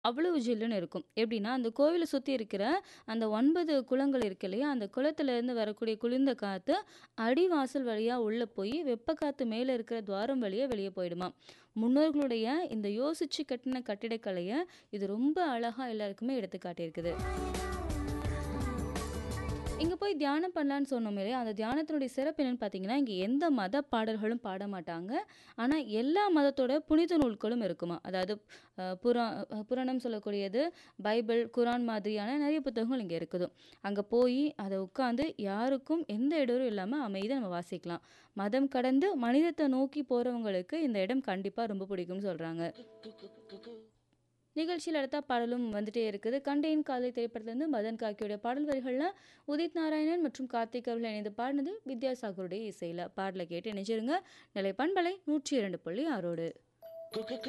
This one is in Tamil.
அவ்வளவு ஜில்லுன்னு இருக்கும். எப்படின்னா, அந்த கோவில சுத்தி இருக்கிற அந்த 9 குளங்கள் இருக்கு இல்லையா? அந்த குளத்திலேருந்து வரக்கூடிய குளிர்ந்த காத்து அடிவாசல் வழியா உள்ள போய், வெப்ப காத்து மேல இருக்கிற துவாரம் வழியா வெளிய போயிடுமாம். முன்னோர்களுடைய இந்த யோசிச்சு கட்டின கட்டிடக்கலைய இது ரொம்ப அழகா எல்லாருக்குமே எடுத்து காட்டியிருக்குது. இங்க போய் தியானம் பண்ணலான்னு சொன்னோம் இல்லையா? அந்த தியானத்தினுடைய சிறப்பு என்னன்னு பார்த்தீங்கன்னா, இங்க எந்த மத பாடல்களும் பாட மாட்டாங்க. ஆனா, எல்லா மதத்தோட புனித நூல்களும் இருக்குமாம். அதாவது அ புரா புராணம் சொல்லக்கூடியது, பைபிள், குரான் மாதிரியான நெறைய புத்தகங்கள் இங்க இருக்குது. அங்க போயி அத உட்காந்து யாருக்கும் எந்த இடையூறும் இல்லாம அமைதியா நம்ம வாசிக்கலாம். மதம் கடந்து மனிதத்த நோக்கி போறவங்களுக்கு இந்த இடம் கண்டிப்பா ரொம்ப பிடிக்கும்னு சொல்றாங்க. நிகழ்ச்சியில அடுத்தா பாடலும் வந்துட்டே இருக்குது. கண்டேன் காதலை திரைப்படத்திலிருந்து மதன் கார்க்கியோட பாடல் வரிகள்ல உதித் நாராயணன் மற்றும் கார்த்திக் அவர்கள் இணைந்து பாடினது வித்யாசாகருடைய இசையில. பாடல கேட்டு இணைஞ்சிருங்க. நிலை பண்பலை 102.6 ஓடு.